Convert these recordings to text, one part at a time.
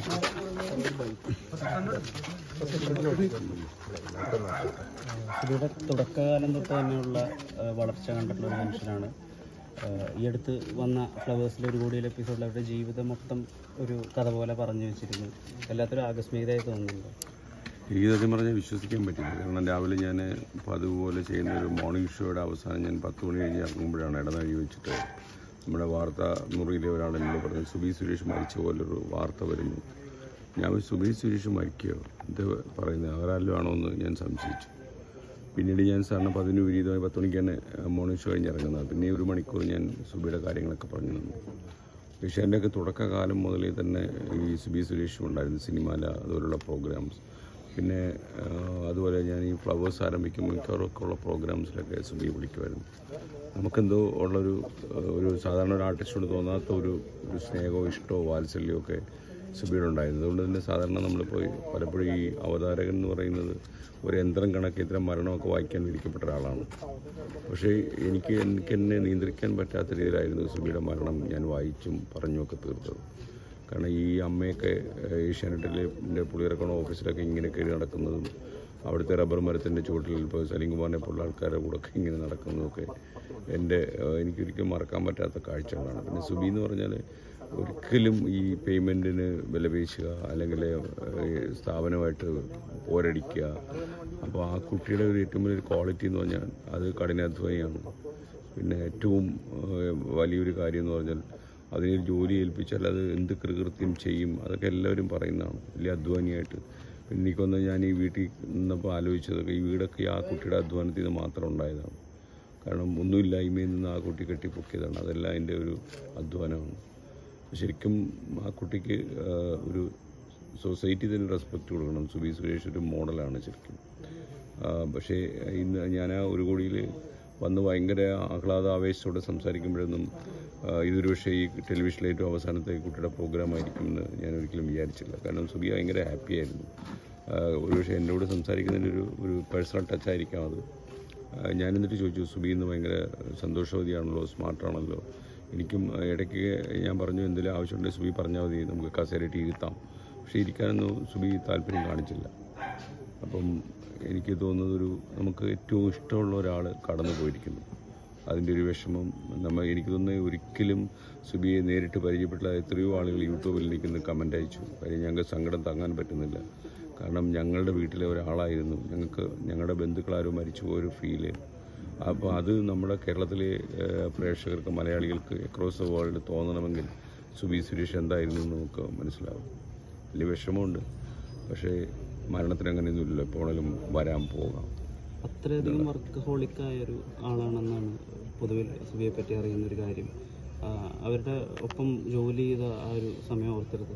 സുബിയുടെ തുടക്കകാലം തൊട്ട് തന്നെയുള്ള ആ, വളർച്ച കണ്ടിട്ടുള്ള ഒരു മനുഷ്യനാണ് ആ, ഈ അടുത്ത് വന്ന ഫ്ലവേഴ്സിലെ ഒരു കൂടിയുള്ള എപ്പിസോഡിൽ അവരുടെ ജീവിതം മൊത്തം ഒരു കഥ പോലെ പറഞ്ഞു വെച്ചിരുന്നു എല്ലാത്തിനും ആകസ്മികതയായി തോന്നുന്നുണ്ട് എനിക്ക് സത്യം പറഞ്ഞാൽ വിശ്വസിക്കാൻ പറ്റില്ല കാരണം രാവിലെ ഞാൻ പതുപോലെ ചെയ്യുന്ന ഒരു മോർണിംഗ് ഷോയുടെ അവസാനം ഞാൻ പത്ത് മണി കഴിഞ്ഞ് ഇറങ്ങുമ്പോഴാണ് ഇടനഴി വെച്ചിട്ട് നമ്മുടെ വാർത്താ മുറിയിലെ ഒരാൾ എന്നോട് പറഞ്ഞു സുബി സുരേഷ് മരിച്ച പോലൊരു വാർത്ത വരുന്നു ഞാൻ ഒരു സുബി സുരേഷ് മരിക്കുകയോ എന്ത് പറയുന്നത് അവരാലും ആണോ എന്ന് ഞാൻ സംശയിച്ചു പിന്നീട് ഞാൻ സാറിന് പതിന് വിപരീതമായി പത്ത് മണിക്കാണ് മോർണിംഗ് ഷോ കഴിഞ്ഞ് ഇറങ്ങുന്നത് പിന്നെ ഒരു മണിക്കൂർ ഞാൻ സുബിയുടെ കാര്യങ്ങളൊക്കെ പറഞ്ഞു തന്നു പക്ഷേ എൻ്റെയൊക്കെ തുടക്കകാലം മുതലേ തന്നെ ഈ സുബി സുരേഷും ഉണ്ടായിരുന്നു സിനിമാല അതുപോലുള്ള പ്രോഗ്രാംസ് പിന്നെ ആ, അതുപോലെ ഞാൻ ഈ ഫ്ലവേഴ്സ് ആരംഭിക്കുമ്പോൾ മിക്കവാറൊക്കെ ഉള്ള പ്രോഗ്രാംസിലൊക്കെ സുബി വിളിക്കുമായിരുന്നു നമുക്കെന്തോ ഉള്ളൊരു ആ, ഒരു സാധാരണ ഒരു ആർട്ടിസ്റ്റിനോട് തോന്നാത്ത ഒരു ഒരു സ്നേഹമോ ഇഷ്ടമോ വാത്സല്യമോ ഒക്കെ സുബിയുടെ ഉണ്ടായിരുന്നു അതുകൊണ്ട് തന്നെ സാധാരണ നമ്മളിപ്പോൾ പലപ്പോഴും ഈ അവതാരകൻ എന്ന് പറയുന്നത് ഒരു യന്ത്രം കണക്ക് ഇത്തരം മരണമൊക്കെ വായിക്കാൻ വിധിക്കപ്പെട്ട ഒരാളാണ് പക്ഷേ എനിക്ക് എനിക്ക് എന്നെ നിയന്ത്രിക്കാൻ പറ്റാത്ത രീതിയിലായിരുന്നു സുബിയുടെ മരണം ഞാൻ വായിച്ചും പറഞ്ഞുമൊക്കെ തീർത്തത് കാരണം ഈ അമ്മയൊക്കെ ഏഹ്, ഏഷ്യാനെറ്റിലെ എൻ്റെ പുളിയിറക്കണ ഓഫീസിലൊക്കെ ഇങ്ങനെ കയറി നടക്കുന്നതും അവിടുത്തെ റബ്ബർ മരത്തിൻ്റെ ചുവട്ടിൽ ഇപ്പോൾ സലീംകുമാറിനെ പോലുള്ള ആൾക്കാരുടെ കൂടെ ഒക്കെ ഇങ്ങനെ നടക്കുന്നതൊക്കെ എൻ്റെ ഏഹ്, എനിക്കൊരിക്കലും മറക്കാൻ പറ്റാത്ത കാഴ്ചകളാണ് പിന്നെ സുബി എന്ന് പറഞ്ഞാൽ ഒരിക്കലും ഈ പേയ്മെൻറ്റിന് വിലപേശുക അല്ലെങ്കിൽ ഏഹ്, സ്ഥാപനമായിട്ട് പോരടിക്കുക അപ്പോൾ ആ കുട്ടിയുടെ ഒരു ഏറ്റവും വലിയൊരു ക്വാളിറ്റി എന്ന് പറഞ്ഞാൽ അത് കഠിനാധ്വാനിയാണ് പിന്നെ ഏറ്റവും ഏഹ്, വലിയൊരു കാര്യം എന്ന് പറഞ്ഞാൽ അതിനൊരു ജോലി ഏൽപ്പിച്ചാൽ അത് എന്ത് കൃകൃത്യം ചെയ്യും അതൊക്കെ എല്ലാവരും പറയുന്നതാണ് വലിയ അധ്വാനിയായിട്ട് പിന്നെ എനിക്കൊന്ന് ഞാൻ ഈ വീട്ടിൽ നിന്നപ്പോൾ ആലോചിച്ചതൊക്കെ ഈ വീടൊക്കെ ആ കുട്ടിയുടെ അധ്വാനത്തിൽ നിന്ന് മാത്രം ഉണ്ടായതാണ് കാരണം ഒന്നുമില്ലായ്മയിൽ നിന്ന് ആ കുട്ടി കെട്ടിപ്പൊക്കിയതാണ് അതെല്ലാം അതിൻ്റെ ഒരു അധ്വാനമാണ് ശരിക്കും ആ കുട്ടിക്ക് ആ, ഒരു സൊസൈറ്റി തന്നെ റെസ്പെക്റ്റ് കൊടുക്കണം സുബി സുരേഷ് ഒരു മോഡലാണ് ശരിക്കും ആ, പക്ഷേ ഇന്ന് ഞാൻ ആ ഒരു കോടിയിൽ വന്ന് ഭയങ്കര ആഹ്ലാദ ആവേശത്തോടെ സംസാരിക്കുമ്പോഴൊന്നും ആ, ഇതൊരു പക്ഷേ ഈ ടെലിവിഷനിലെ ഏറ്റവും അവസാനത്തെ ഈ കുട്ടിയുടെ പ്രോഗ്രാം ആയിരിക്കുമെന്ന് ഞാൻ ഒരിക്കലും വിചാരിച്ചില്ല കാരണം സുബി ഭയങ്കര ഹാപ്പി ആയിരുന്നു ആ, ഒരുപക്ഷെ എൻ്റെ കൂടെ സംസാരിക്കുന്നതിൻ്റെ ഒരു ഒരു പേഴ്സണൽ ടച്ച് ആയിരിക്കാം അത് ആ, ഞാൻ എന്നിട്ട് ചോദിച്ചു സുബി ഇന്ന് ഭയങ്കര സന്തോഷവതിയാണല്ലോ സ്മാർട്ടാണല്ലോ എനിക്കും ആ, ഇടയ്ക്ക് ഞാൻ പറഞ്ഞു എന്തെങ്കിലും ആവശ്യമുണ്ടെങ്കിൽ സുബി പറഞ്ഞാൽ മതി നമുക്ക് കസേരയിട്ട് ഇരുത്താം പക്ഷേ ഇരിക്കാനൊന്നും സുബി താല്പര്യം കാണിച്ചില്ല അപ്പം എനിക്ക് തോന്നുന്നത് ഒരു നമുക്ക് ഏറ്റവും ഇഷ്ടമുള്ള ഒരാൾ കടന്നു പോയിരിക്കുന്നു അതിൻ്റെ ഒരു വിഷമം നമ്മൾ എനിക്ക് തോന്നുന്നത് ഒരിക്കലും സുബിയെ നേരിട്ട് പരിചയപ്പെട്ടുള്ള എത്രയോ ആളുകൾ യൂട്യൂബിൽ നിൽക്കുന്ന കമൻ്റ് അയച്ചു കാര്യം ഞങ്ങൾക്ക് സങ്കടം താങ്ങാൻ പറ്റുന്നില്ല കാരണം ഞങ്ങളുടെ വീട്ടിലെ ഒരാളായിരുന്നു ഞങ്ങൾക്ക് ഞങ്ങളുടെ ബന്ധുക്കളാരും മരിച്ചുപോയ ഒരു ഫീല് അപ്പോൾ അത് നമ്മുടെ കേരളത്തിലെ ഏഹ്, പ്രേക്ഷകർക്ക് മലയാളികൾക്ക് അക്രോസ് ദ വേൾഡ് തോന്നണമെങ്കിൽ സുബി സുരേഷ് എന്തായിരുന്നു എന്ന് നമുക്ക് മനസ്സിലാവും വലിയ വിഷമമുണ്ട് പക്ഷേ മരണത്തിന് അങ്ങനെയൊന്നുമില്ലല്ലോ എപ്പോഴെങ്കിലും വരാൻ പോകാം അത്രയധികം വർക്ക് ഹോളിക്കായ ഒരു ആളാണെന്നാണ് പൊതുവിൽ സുബിയെ പറ്റി അറിയുന്ന ഒരു കാര്യം ആ, അവരുടെ ഒപ്പം ജോലി ചെയ്ത ആ ഒരു സമയം ഓർത്തരുത്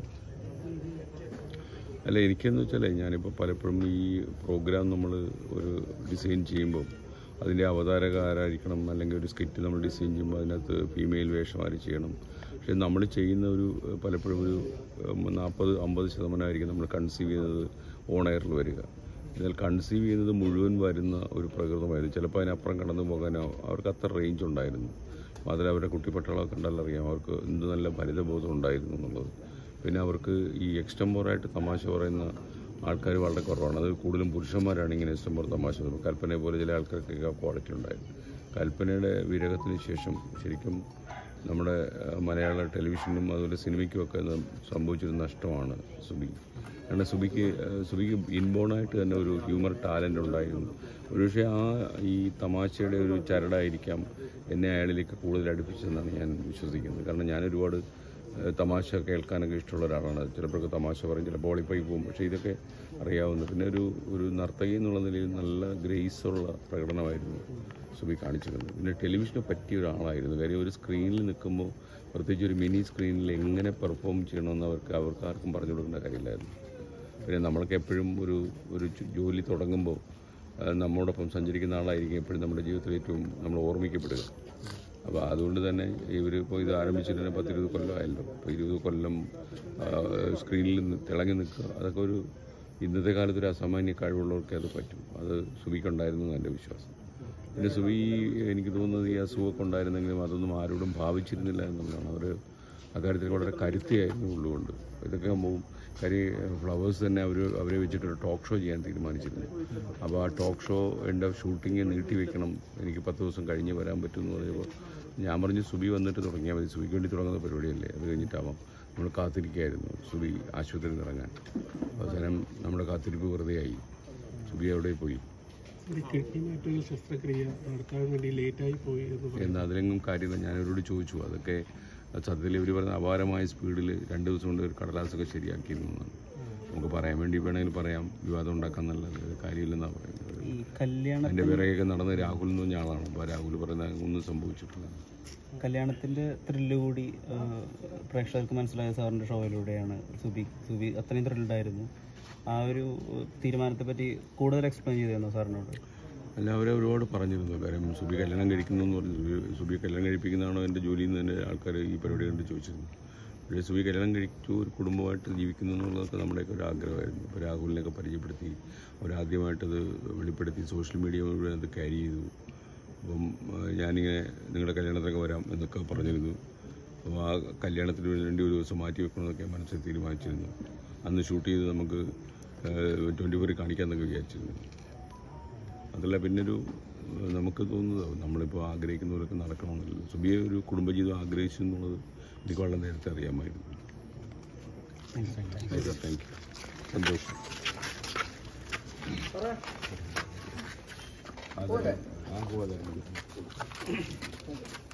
അല്ല എനിക്കെന്ന് വെച്ചാൽ ഞാനിപ്പോൾ പലപ്പോഴും ഈ പ്രോഗ്രാം നമ്മൾ ഒരു ഡിസൈൻ ചെയ്യുമ്പോൾ അതിൻ്റെ അവതാരക ആരായിരിക്കണം അല്ലെങ്കിൽ ഒരു സ്കിറ്റ് നമ്മൾ ഡിസൈൻ ചെയ്യുമ്പോൾ അതിനകത്ത് ഫീമെയിൽ വേഷം ആര് ചെയ്യണം പക്ഷേ നമ്മൾ ചെയ്യുന്ന ഒരു ഏഹ്, പലപ്പോഴും ഒരു നാൽപ്പത് അമ്പത് ശതമാനമായിരിക്കും നമ്മൾ കൺസീവ് ചെയ്യുന്നത് ഓൺ എയറിൽ വരിക എന്നാൽ കൺസീവ് ചെയ്യുന്നത് മുഴുവൻ വരുന്ന ഒരു പ്രകൃതമായിരുന്നു ചിലപ്പോൾ അതിനപ്പുറം കടന്നു പോകാനോ അവർക്ക് അത്ര റേഞ്ച് ഉണ്ടായിരുന്നു മാത്രമല്ല അവരുടെ കുട്ടിപ്പട്ടാളമൊക്കെ കണ്ടാലറിയാം അവർക്ക് എന്ത് നല്ല ഫലിതബോധം ഉണ്ടായിരുന്നു എന്നുള്ളത് പിന്നെ അവർക്ക് ഈ എക്സ്റ്റംബോറായിട്ട് തമാശ പറയുന്ന ആൾക്കാർ വളരെ കുറവാണ് അത് കൂടുതലും പുരുഷന്മാരാണ് ഇങ്ങനെ എക്സ്റ്റംബോർ തമാശ പറയുന്നത് കൽപ്പനയെ പോലെ ചില ആൾക്കാർക്കൊക്കെ ആ ക്വാളിറ്റി ഉണ്ടായിരുന്നു കൽപ്പനയുടെ വിരഹത്തിന് ശേഷം ശരിക്കും നമ്മുടെ ആ, മലയാള ടെലിവിഷനും അതുപോലെ സിനിമയ്ക്കുമൊക്കെ ഇത് സംഭവിച്ചൊരു നഷ്ടമാണ് സുബി കാരണം സുബിക്ക് ആ, സുബിക്ക് ഇൻബോണായിട്ട് തന്നെ ഒരു ഹ്യൂമർ ടാലൻ്റ് ഉണ്ടായിരുന്നു ഒരുപക്ഷെ ആ ഈ തമാശയുടെ ഒരു ചരടായിരിക്കാം എന്നെ അയാളിലേക്ക് കൂടുതൽ അടുപ്പിച്ചതെന്നാണ് ഞാൻ വിശ്വസിക്കുന്നത് കാരണം ഞാൻ ഒരുപാട് ഏഹ് തമാശ കേൾക്കാനൊക്കെ ഇഷ്ടമുള്ള ഒരാളാണ് ചിലപ്പോഴൊക്കെ തമാശ പറയും ചിലപ്പോൾ ഒളിപ്പോയി പോകും പക്ഷേ ഇതൊക്കെ അറിയാവുന്ന പിന്നെ ഒരു ഒരു നർത്തകി എന്നുള്ള നിലയിൽ നല്ല ഗ്രേസുള്ള പ്രകടനമായിരുന്നു സുബി കാണിച്ചിരുന്നത് പിന്നെ ടെലിവിഷനെ പറ്റിയ ഒരാളായിരുന്നു കാര്യം ഒരു സ്ക്രീനിൽ നിൽക്കുമ്പോൾ പ്രത്യേകിച്ച് ഒരു മിനി സ്ക്രീനിൽ എങ്ങനെ പെർഫോം ചെയ്യണമെന്ന് അവർക്ക് അവർക്ക് ആർക്കും പറഞ്ഞു കൊടുക്കേണ്ട കാര്യമില്ലായിരുന്നു പിന്നെ നമ്മൾക്ക് എപ്പോഴും ഒരു ഒരു ചു- ജോലി തുടങ്ങുമ്പോൾ ആ, നമ്മോടൊപ്പം സഞ്ചരിക്കുന്ന ആളായിരിക്കും എപ്പോഴും നമ്മുടെ ജീവിതത്തിൽ ഏറ്റവും നമ്മൾ ഓർമ്മിക്കപ്പെടുക അപ്പോൾ അതുകൊണ്ട് തന്നെ ഇവർ ഇപ്പോൾ ഇത് ആരംഭിച്ചിട്ട് തന്നെ പത്തിരുപത് കൊല്ലമായല്ലോ അപ്പോൾ ഇരുപത് കൊല്ലം ആ, സ്ക്രീനിൽ നിന്ന് തിളങ്ങി നിൽക്കുക അതൊക്കെ ഒരു ഇന്നത്തെ കാലത്ത് ഒരു അസാമാന്യ കഴിവുള്ളവർക്ക് അത് പറ്റും അത് സുബിക്കുണ്ടായിരുന്നു എന്ന് എൻ്റെ വിശ്വാസം പിന്നെ സുബി എനിക്ക് തോന്നുന്നത് ഈ അസുഖമൊക്കെ ഉണ്ടായിരുന്നെങ്കിലും അതൊന്നും ആരോടും ഭാവിച്ചിരുന്നില്ല എന്നുള്ളതാണ് അവർ അക്കാര്യത്തിൽ വളരെ കരുത്തിയായിരുന്നു ഉള്ളുകൊണ്ട് ഇതൊക്കെ ആകുമ്പോൾ കാര്യം ഫ്ലവേഴ്സ് തന്നെ അവർ അവരെ വെച്ചിട്ടൊരു ടോക്ക് ഷോ ചെയ്യാൻ തീരുമാനിച്ചിരുന്നു അപ്പോൾ ആ ടോക്ക് ഷോ എൻ്റെ ഷൂട്ടിങ് നീട്ടി വെക്കണം എനിക്ക് പത്ത് ദിവസം കഴിഞ്ഞ് വരാൻ പറ്റുമെന്ന് പറഞ്ഞപ്പോൾ ഞാൻ പറഞ്ഞു സുബി വന്നിട്ട് തുടങ്ങിയാൽ മതി സുബിക്ക് വേണ്ടി തുടങ്ങുന്ന പരിപാടിയല്ലേ അത് കഴിഞ്ഞിട്ടാവാം നമ്മൾ കാത്തിരിക്കുകയായിരുന്നു സുബി ആശുപത്രിയിൽ നിന്ന് ഇറങ്ങാൻ അവസാനം നമ്മുടെ കാത്തിരിപ്പ് വെറുതെയായി സുബി അവിടെ പോയി ഒരു കിഡ്നി മാറ്റുള്ള ശസ്ത്രക്രിയ നടത്താൻ വേണ്ടി ലേറ്റായി പോയി എന്ന് പറയും എന്ന് അതിലെങ്ങും കാര്യമില്ല ഞാനവരോട് ചോദിച്ചു അതൊക്കെ സത്യത്തിൽ ഇവർ പറഞ്ഞ അപാരമായ സ്പീഡിൽ രണ്ട് ദിവസം കൊണ്ട് ഒരു കടലാസൊക്കെ ശരിയാക്കിയിരുന്നു എന്നാണ് നമുക്ക് പറയാൻ വേണ്ടി വേണമെങ്കിൽ പറയാം വിവാദം ഉണ്ടാക്കാൻ നല്ലത് അത് കാര്യമില്ലെന്നാണ് പറയുന്നത് ഈ കല്യാണ അതിൻ്റെ പിറകെയൊക്കെ നടന്ന രാഹുൽ എന്ന് പറഞ്ഞ ആളാണ് അപ്പോൾ രാഹുൽ പറയുന്ന ഒന്നും സംഭവിച്ചിട്ടില്ല കല്യാണത്തിന്റെ ത്രില്ല് കൂടി ആ, പ്രേക്ഷകർക്ക് മനസ്സിലായ സാറിന്റെ ഷോയിലൂടെയാണ് സുബി സുബി അത്രയും ത്രില്ഡായിരുന്നു ആ ഒരു തീരുമാനത്തെ പറ്റി കൂടുതൽ എക്സ്പ്ലെയിൻ ചെയ്തിരുന്നു സാറിനോട് അല്ല അവരെ ഒരുപാട് പറഞ്ഞിരുന്നു കാര്യം സുബി കല്യാണം കഴിക്കുന്നു എന്ന് പറഞ്ഞു സുബി സുബി കല്യാണം കഴിപ്പിക്കുന്നതാണോ എൻ്റെ ജോലിയിൽ നിന്ന് തന്നെ ആൾക്കാർ ഈ പരിപാടി കണ്ട് ചോദിച്ചിരുന്നു പക്ഷേ സുബി കല്യാണം കഴിച്ചു ഒരു കുടുംബമായിട്ട് ജീവിക്കുന്നു എന്നുള്ളതൊക്കെ നമ്മുടെയൊക്കെ ഒരു ആഗ്രഹമായിരുന്നു അപ്പോൾ രാഹുലിനെയൊക്കെ പരിചയപ്പെടുത്തി അവരാദ്യമായിട്ടത് വെളിപ്പെടുത്തി സോഷ്യൽ മീഡിയ മുഴുവൻ അത് ക്യാരി ചെയ്തു അപ്പം ആ, ഞാനിങ്ങനെ നിങ്ങളുടെ കല്യാണത്തിനൊക്കെ വരാം എന്നൊക്കെ പറഞ്ഞിരുന്നു അപ്പോൾ ആ കല്യാണത്തിന് വേണ്ടി ഒരു ദിവസം മാറ്റി വെക്കണമെന്നൊക്കെ മനസ്സിൽ തീരുമാനിച്ചിരുന്നു അന്ന് ഷൂട്ട് ചെയ്ത് നമുക്ക് ട്വൻറ്റി ഫോറിൽ കാണിക്കാമെന്നൊക്കെ വിചാരിച്ചിരുന്നു അതല്ല പിന്നൊരു ഏഹ്, നമുക്ക് തോന്നുന്നത് നമ്മളിപ്പോൾ ആഗ്രഹിക്കുന്നവരൊക്കെ നടക്കണമെന്നില്ല സുബിയെ ഒരു കുടുംബജീവിതം ആഗ്രഹിച്ചു എന്നുള്ളത് എനിക്ക് വളരെ നേരത്തെ അറിയാമായിരുന്നു താങ്ക് യു സന്തോഷം അതെ ആ പോകാതെ